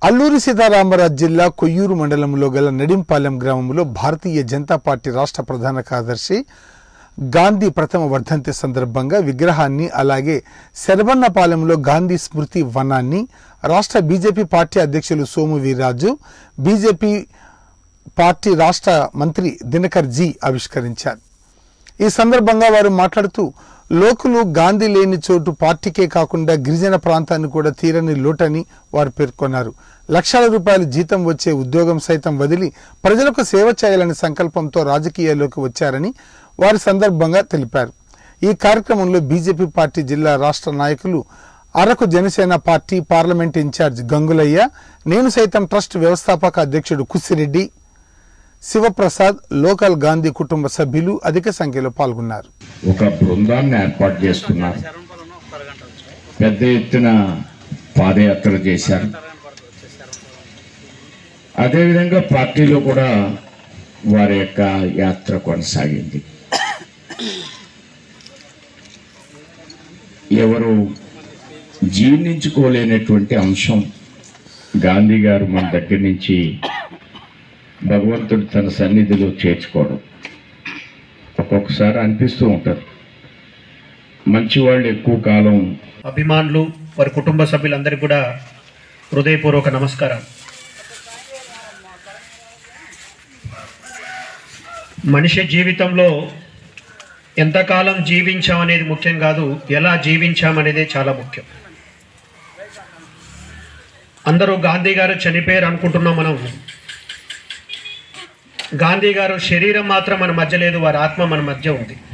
అల్లూరి సీతారామరాజు జిల్లా కొయ్యూరు మండలంలో గల నడింపాలెం గ్రామంలో భారతీయ జనతా పార్టీ రాష్ట్ర ప్రధాన కార్యదర్శి గాంధీ ప్రథమ వర్ధంతి సందర్భంగా విగ్రహాన్ని అలాగే శరవన్నపాలెంలో గాంధీ స్మృతి వనాన్ని రాష్ట్ర బీజేపీ పార్టీ అధ్యక్షులు సోము వీర్రాజు బీజేపీ పార్టీ రాష్ట్ర మంత్రి దినకర్ జీ ఆవిష్కరించారు ఈ సందర్భంగా వారు మాట్లాడుతూ లోకులు గాంధీ లేని చోటు పార్టీకే కాకుండా గిరిజన ప్రాంతాన్ని కూడా తీరని లోటని వారు పేర్కొన్నారు లక్షల రూపాయల జీతం వచ్చే ఉద్యోగం సైతం వదిలి ప్రజలకు సేవ చేయాలనే సంకల్పంతో రాజకీయాల్లోకి వచ్చారని వారి సందర్భంగా తెలిపారు ఈ కార్యక్రమంలో బీజేపీ పార్టీ జిల్లా రాష్ట్ర నాయకులు Araku Janasena party parliament incharge Gangulayya నేను సైతం ట్రస్ట్ వ్యవస్థాపక అధ్యక్షుడు కుసిరెడ్డి శివప్రసాద్ లోకల్ గాంధీ కుటుంబ సభ్యులు అధిక సంఖ్యలో పాల్గొన్నారు ఒక బృందాన్ని ఏర్పాటు చేసుకున్నారు పెద్ద ఎత్తున పాదయాత్ర చేశారు అదేవిధంగా పార్టీలో కూడా వారి యొక్క యాత్ర కొనసాగింది ఎవరు జీర్ణించుకోలేనటువంటి అంశం గాంధీ గారు మన దగ్గర నుంచి భగవంతుడు తన సన్నిధిలో చేర్చుకోవడం ఒక్కొక్కసారి అనిపిస్తూ ఉంటుంది మంచి వాళ్ళు ఎక్కువ కాలం అభిమానులు వారి కుటుంబ సభ్యులందరికీ కూడా హృదయపూర్వక నమస్కారం మనిషి జీవితంలో ఎంతకాలం జీవించామనేది ముఖ్యం కాదు ఎలా జీవించామనేదే చాలా ముఖ్యం అందరూ గాంధీ గారు చనిపోయారు అనుకుంటున్నాం మనం గాంధీ గారు శరీరం మాత్రం మన మధ్య లేదు వారి ఆత్మ మన మధ్య ఉంది